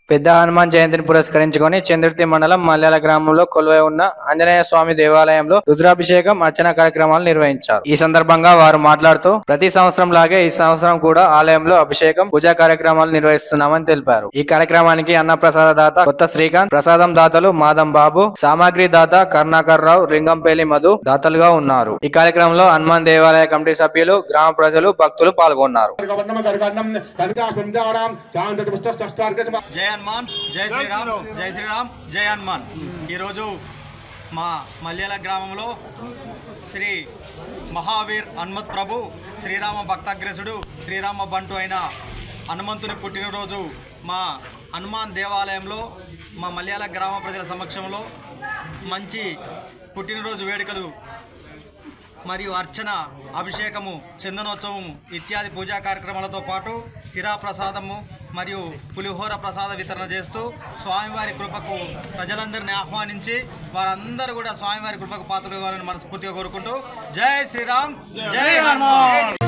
పెద్ద హనుమాన్ జయంతిని పురస్కరించుకొని చంద్రుతి మండలం మల్యాల గ్రామంలో కొలువై ఉన్న ఆంజనేయ స్వామి దేవాలయంలో రుద్రాభిషేకం అర్చన కార్యక్రమాలు నిర్వహించారు ఈ సందర్భంగా వారు మాట్లాడుతూ ప్రతి సంవత్సరం లాగే ఈ సంవత్సరం కూడా ఆలయంలో అభిషేకం పూజా కార్యక్రమాలు నిర్వహిస్తున్నామని తెలిపారు ఈ కార్యక్రమానికి అన్నప్రసాద దాత కొత్త శ్రీకాంత్ ప్రసాదం దాతలు మాదం బాబు సామాగ్రి దాత కర్ణాకర్ రావు లింగంపల్లి మధు దాతలుగా ఉన్నారు ఈ కార్యక్రమంలో హనుమాన్ దేవాలయ కమిటీ సభ్యులు గ్రామ ప్రజలు భక్తులు పాల్గొన్నారు గవర్ణం గర్గన్నం కవితా సంజానాం చాంద్రపుష్టార్గ జై హనుమాన్ జై శ్రీరామ్ జై శ్రీరామ్ జై హనుమాన్ ఈరోజు మా మల్యాల గ్రామంలో శ్రీ మహావీర్ హనుమత్ ప్రభు శ్రీరామ భక్తాగ్రసుడు శ్రీరామ బంటు అయిన హనుమంతుని పుట్టినరోజు మా హనుమాన్ దేవాలయంలో మా మల్యాల గ్రామ ప్రజల సమక్షంలో మంచి పుట్టినరోజు వేడుకలు మరియు అర్చన అభిషేకము చందనోత్సవం ఇత్యాది పూజా కార్యక్రమాలతో పాటు శిరా ప్రసాదము మరియు పులిహోర ప్రసాద వితరణ చేస్తూ స్వామివారి కృపకు ప్రజలందరినీ ఆహ్వానించి వారందరూ కూడా స్వామివారి కృపకు పాత్రలు కావాలని మనస్ఫూర్తిగా కోరుకుంటూ జై శ్రీరామ్ జై హనుమాన్